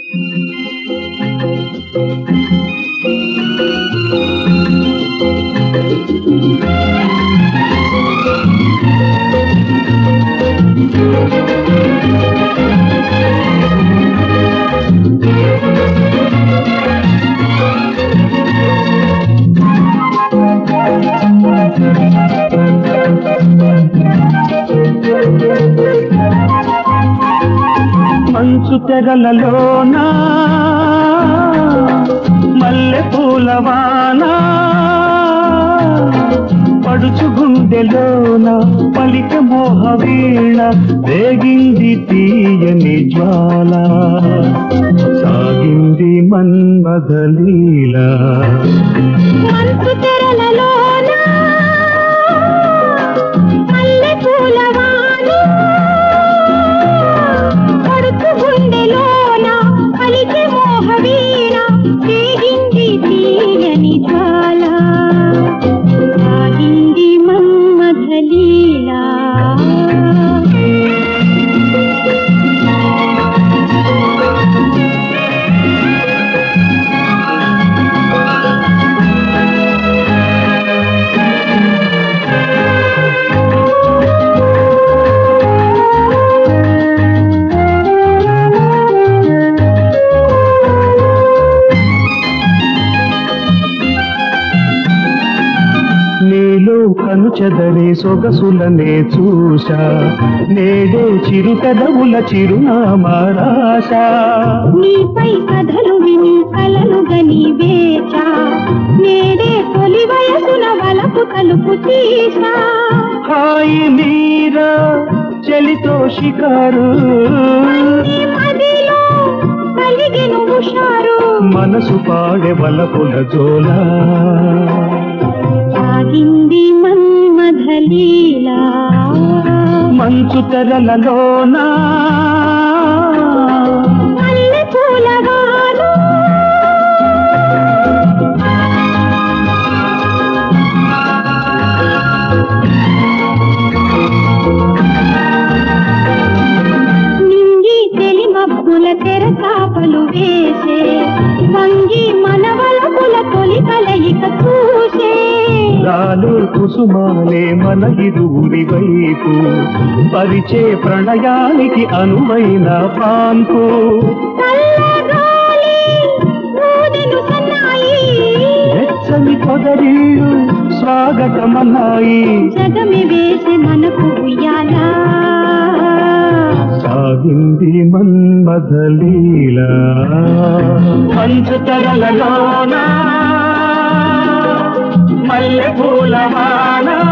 మంచు తెరలలోనా మల్లె పూలవాన పడుచు గుండెలోన పలిక మోహ వీణ వేగింది తీయని జ్వాల సాగింది మన్మథలీల మంచు తెరలలోన మల్లె పూలవాన పడుచు గుండెలోన పలికి మోహ వీణ తేగింది తీయని జ్వాల సాగింది మన్మథలీలా నీలో కను చెదరే సొగసులనే చూశా నేడే చిరు కదవుల చిరునామా రాశా నీపై కథలు విని కలలు గని వేచా నేడే తొలి వయసున వలపు తలుపు తీసా హాయి మీరా చలితో షికారు నీ మదిలో కలిగెను హుషారు మనసు పాడే వలపుల జోలా సాగింది మన్మథలీలా మంచు తెరలలోనా మల్లె పూలగాను నింగి తెలి మబ్బుల తెర చాపలు వేసే వంగి మనవలపుల తొలి కలయిక చూసే రాలు కుసుమాలే మన ఇరువురి వైపు పరిచే ప్రణయానికి అనువైన పాన్పు చల్లగాలి ఊదెను సన్నాయి వెచ్చని పొదరిళ్ళు స్వాగతమన్నాయి జగమి వేసే మనకు ఉయ్యాలా సాగింది మన్మథలీల పంచతరలలోన మల్లె పూలవాన